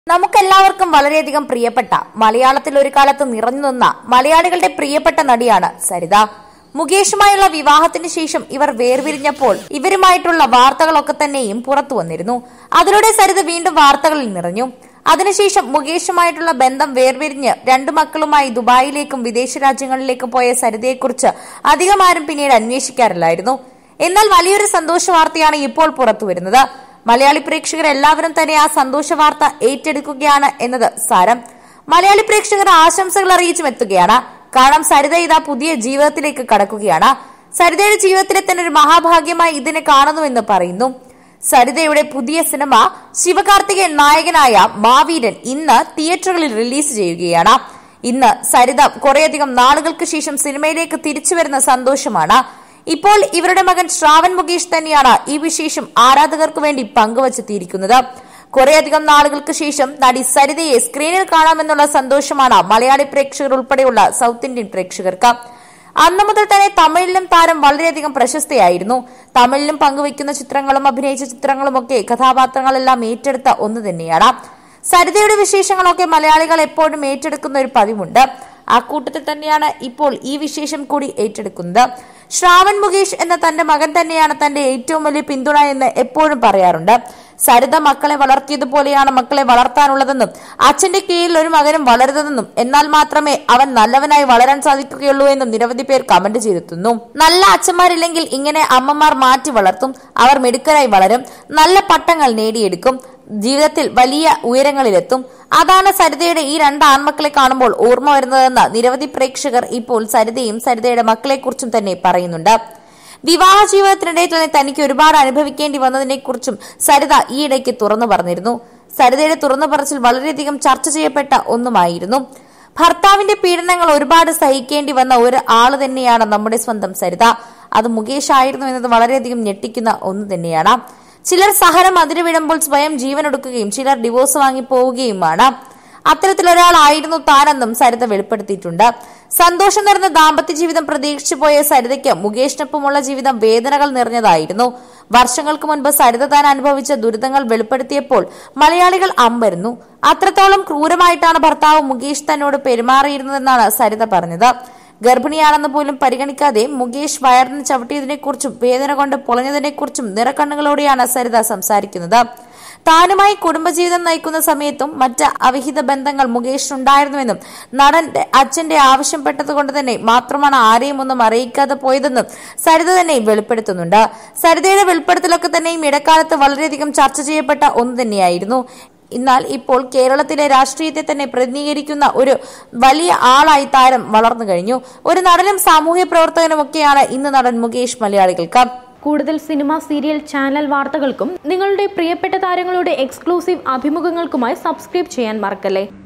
നമുക്കെല്ലാവർക്കും വളരെയധികം പ്രിയപ്പെട്ട മലയാളത്തിൽ ഒരു കാലത്ത് നിറഞ്ഞു നിന്ന മലയാളികളുടെ പ്രിയപ്പെട്ട നടിയാണ് സരിത മുകേഷുമായുള്ള വിവാഹത്തിന് ശേഷം ഇവർ വേർപിരിഞ്ഞപ്പോൾ ഇവരുമായിട്ടുള്ള വാർത്തകളൊക്കെ തന്നെയും പുറത്തു വന്നിരുന്നു അതിലൂടെ സരിത വീണ്ടും വാർത്തകളിൽ നിറഞ്ഞു അതിനുശേഷം മുകേഷുമായിട്ടുള്ള ബന്ധം വേർപിരിഞ്ഞ് രണ്ടു മക്കളുമായി ദുബായിലേക്കും വിദേശ രാജ്യങ്ങളിലേക്കും പോയ സരിതയെക്കുറിച്ച് അധികം ആരും പിന്നീട് അന്വേഷിക്കാറില്ലായിരുന്നു എന്നാൽ വലിയൊരു സന്തോഷ വാർത്തയാണ് ഇപ്പോൾ പുറത്തു വരുന്നത് മലയാളി പ്രേക്ഷകർ എല്ലാവരും തന്നെ ആ സന്തോഷ വാർത്ത ഏറ്റെടുക്കുകയാണ് എന്നത് സാരം മലയാളി പ്രേക്ഷകർ ആശംസകൾ അറിയിച്ചും എത്തുകയാണ് കാരണം സരിത ഇതാ പുതിയ ജീവിതത്തിലേക്ക് കടക്കുകയാണ് സരിതയുടെ ജീവിതത്തിലെ തന്നെ ഒരു മഹാഭാഗ്യമായി ഇതിനെ കാണുന്നുവെന്ന് പറയുന്നു സരിതയുടെ പുതിയ സിനിമ ശിവകാർത്തികേയൻ നായകനായ മാവീരൻ ഇന്ന് തിയേറ്ററുകളിൽ റിലീസ് ചെയ്യുകയാണ് ഇന്ന് സരിത കുറേയധികം നാളുകൾക്ക് ശേഷം സിനിമയിലേക്ക് തിരിച്ചു വരുന്ന സന്തോഷമാണ് ഇപ്പോൾ ഇവരുടെ മകൻ ശ്രാവൺ മുകേഷ് തന്നെയാണ് ഈ വിശേഷം ആരാധകർക്ക് വേണ്ടി പങ്കുവച്ചെത്തിയിരിക്കുന്നത് കുറേയധികം നാളുകൾക്ക് ശേഷം നടി സരിതയെ സ്ക്രീനിൽ കാണാമെന്നുള്ള സന്തോഷമാണ് മലയാളി പ്രേക്ഷകർ ഉൾപ്പെടെയുള്ള സൗത്ത് ഇന്ത്യൻ പ്രേക്ഷകർക്ക് അന്നു മുതൽ തന്നെ തമിഴിലും താരം വളരെയധികം പ്രശസ്തയായിരുന്നു തമിഴിലും പങ്കുവയ്ക്കുന്ന ചിത്രങ്ങളും അഭിനയിച്ച ചിത്രങ്ങളുമൊക്കെ കഥാപാത്രങ്ങളെല്ലാം ഏറ്റെടുത്ത ഒന്ന് തന്നെയാണ് സരിതയുടെ വിശേഷങ്ങളൊക്കെ മലയാളികൾ എപ്പോഴും ഏറ്റെടുക്കുന്ന ഒരു പതിവുണ്ട് ആ കൂട്ടത്തിൽ തന്നെയാണ് ഇപ്പോൾ ഈ വിശേഷം കൂടി ഏറ്റെടുക്കുന്നത് ശ്രാവൺ മുകേഷ് എന്ന തന്റെ മകൻ തന്നെയാണ് തന്റെ ഏറ്റവും വലിയ പിന്തുണ എന്ന് എപ്പോഴും പറയാറുണ്ട് സരിത മക്കളെ വളർത്തിയതുപോലെയാണ് മക്കളെ വളർത്താനുള്ളതെന്നും അച്ഛന്റെ കീഴിൽ ഒരു മകനും വളരുന്നതെന്നും എന്നാൽ മാത്രമേ അവൻ നല്ലവനായി വളരാൻ സാധിക്കുകയുള്ളൂ എന്നും നിരവധി പേർ കമന്റ് ചെയ്തെത്തുന്നു നല്ല അച്ഛന്മാരില്ലെങ്കിൽ ഇങ്ങനെ അമ്മമാർ മാറ്റി വളർത്തും അവർ മിടുക്കരായി വളരും നല്ല പട്ടങ്ങൾ നേടിയെടുക്കും ജീവിതത്തിൽ വലിയ ഉയരങ്ങളിലെത്തും അതാണ് സരിതയുടെ ഈ രണ്ട് ആൺമക്കളെ കാണുമ്പോൾ ഓർമ്മ വരുന്നതെന്ന് നിരവധി പ്രേക്ഷകർ ഇപ്പോൾ സരിതയും സരിതയുടെ മക്കളെക്കുറിച്ചും തന്നെ പറയുന്നുണ്ട് വിവാഹ ജീവിതത്തിനിടെ തന്നെ തനിക്ക് ഒരുപാട് അനുഭവിക്കേണ്ടി വന്നതിനെക്കുറിച്ചും സരിത ഈയിടയ്ക്ക് തുറന്നു പറഞ്ഞിരുന്നു സരിതയുടെ തുറന്നു പറച്ചിൽ വളരെയധികം ചർച്ച ചെയ്യപ്പെട്ട ഒന്നുമായിരുന്നു ഭർത്താവിന്റെ പീഡനങ്ങൾ ഒരുപാട് സഹിക്കേണ്ടി വന്ന ഒരു ആള് തന്നെയാണ് നമ്മുടെ സ്വന്തം സരിത അത് മുകേഷ് ആയിരുന്നു എന്നത് വളരെയധികം ഞെട്ടിക്കുന്ന ഒന്ന് തന്നെയാണ് ചിലർ സഹനം അതിരുവിടുമ്പോൾ സ്വയം ജീവനൊടുക്കുകയും ചിലർ ഡിവോഴ്സ് വാങ്ങി പോവുകയുമാണ് അത്തരത്തിലൊരാളായിരുന്നു താനെന്നും സരിത വെളിപ്പെടുത്തിയിട്ടുണ്ട് സന്തോഷം നിറഞ്ഞ ദാമ്പത്യ ജീവിതം പ്രതീക്ഷിച്ചു പോയ സരിതയ്ക്ക് മുകേഷിനൊപ്പമുള്ള ജീവിതം വേദനകൾ നിറഞ്ഞതായിരുന്നു വർഷങ്ങൾക്ക് മുൻപ് സരിത താൻ അനുഭവിച്ച ദുരിതങ്ങൾ വെളിപ്പെടുത്തിയപ്പോൾ മലയാളികൾ അമ്പരുന്നു അത്രത്തോളം ക്രൂരമായിട്ടാണ് ഭർത്താവ് മുകേഷ് തന്നോട് പെരുമാറിയിരുന്നതെന്നാണ് സരിത പറഞ്ഞത് ഗർഭിണിയാണെന്ന് പോലും പരിഗണിക്കാതെ മുകേഷ് വയറിന് ചവിട്ടിയതിനെക്കുറിച്ചും വേദന കൊണ്ട് പൊളഞ്ഞതിനെക്കുറിച്ചും നിറക്കണ്ണുകളോടെയാണ് സരിത സംസാരിക്കുന്നത് താനുമായി കുടുംബജീവിതം നയിക്കുന്ന സമയത്തും മറ്റ് അവിഹിത ബന്ധങ്ങൾ മുകേഷിനുണ്ടായിരുന്നുവെന്നും നടന്റെ അച്ഛന്റെ ആവശ്യപ്പെട്ടത് കൊണ്ട് തന്നെ മാത്രമാണ് ആരെയും ഒന്നും അറിയിക്കാതെ പോയതെന്നും സരിത തന്നെ വെളിപ്പെടുത്തുന്നുണ്ട് സരിതയുടെ വെളിപ്പെടുത്തലൊക്കെ തന്നെയും ഇടക്കാലത്ത് വളരെയധികം ചർച്ച ചെയ്യപ്പെട്ട ഒന്ന് തന്നെയായിരുന്നു എന്നാൽ ഇപ്പോൾ കേരളത്തിലെ രാഷ്ട്രീയത്തെ തന്നെ പ്രതിനിധീകരിക്കുന്ന ഒരു വലിയ ആളായി താരം വളർന്നു കഴിഞ്ഞു ഒരു നടനും സാമൂഹ്യ പ്രവർത്തകനും ഒക്കെയാണ് ഇന്ന് നടൻ മുകേഷ് മലയാളികൾക്ക് കൂടുതൽ സിനിമ സീരിയൽ ചാനൽ വാർത്തകൾക്കും നിങ്ങളുടെ പ്രിയപ്പെട്ട താരങ്ങളുടെ എക്സ്ക്ലൂസീവ് അഭിമുഖങ്ങൾക്കുമായി സബ്സ്ക്രൈബ് ചെയ്യാൻ മറക്കല്ലേ